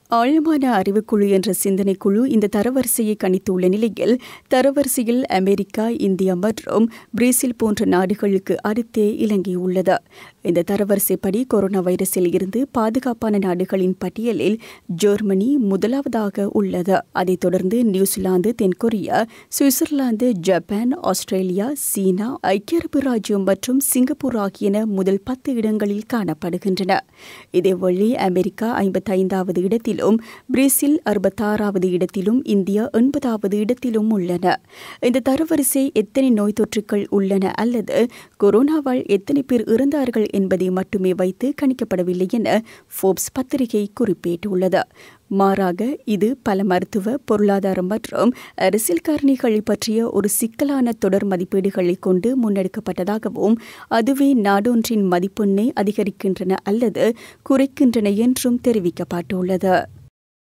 ஆழமான அறிவுக்குழு என்ற சிந்தனைக்குழு இந்த தரவரிசையை கணித்துள்ள நிலையில் தரவரிசையில் அமெரிக்கா இந்தியா மற்றும் பிரேசில் போன்ற நாடுகளுக்கு அடுத்தே இலங்கை உள்ளது இந்த தரவரிசைப்படி கொரோனா வைரஸில் இருந்து பாதுகாப்பான நாடுகளின் பட்டியலில் ஜெர்மனி முதலாவதாக உள்ளது அதைத் தொடர்ந்து நியூசிலாந்து தென்கொரியா சுவிட்சர்லாந்து ஜப்பான் ஆஸ்திரேலியா சீனா ஐக்கிய அரபு ராஜ்யம் மற்றும் சிங்கப்பூர் ஆகியன முதல் பத்து இடங்களில் காணப்படுகின்றன இதேவேளை அமெரிக்கா ஐம்பத்தைந்தாவது இடத்திலும் பிரேசில் அறுபத்தாறாவது இடத்திலும் இந்தியா எண்பதாவது இடத்திலும் உள்ளன இந்த தரவரிசை எத்தனை நோய் தொற்றுக்கள் உள்ளன அல்லது கொரோனாவால் எத்தனை பேர் இறந்தார்கள் என்பதை மட்டுமே வைத்து கணிக்கப்படவில்லை என ஃபோர்ப்ஸ் பத்திரிகை குறிப்பிட்டுள்ளது மாறாக இது பல மருத்துவ பொருளாதாரம் மற்றும் அரசியல் காரணிகளை பற்றிய ஒரு சிக்கலான தொடர் மதிப்பீடுகளை கொண்டு முன்னெடுக்கப்பட்டதாகவும் அதுவே நாடொன்றின் மதிப்பெண்ணை அதிகரிக்கின்றன அல்லது குறைக்கின்றன என்றும் தெரிவிக்கப்பட்டுள்ளது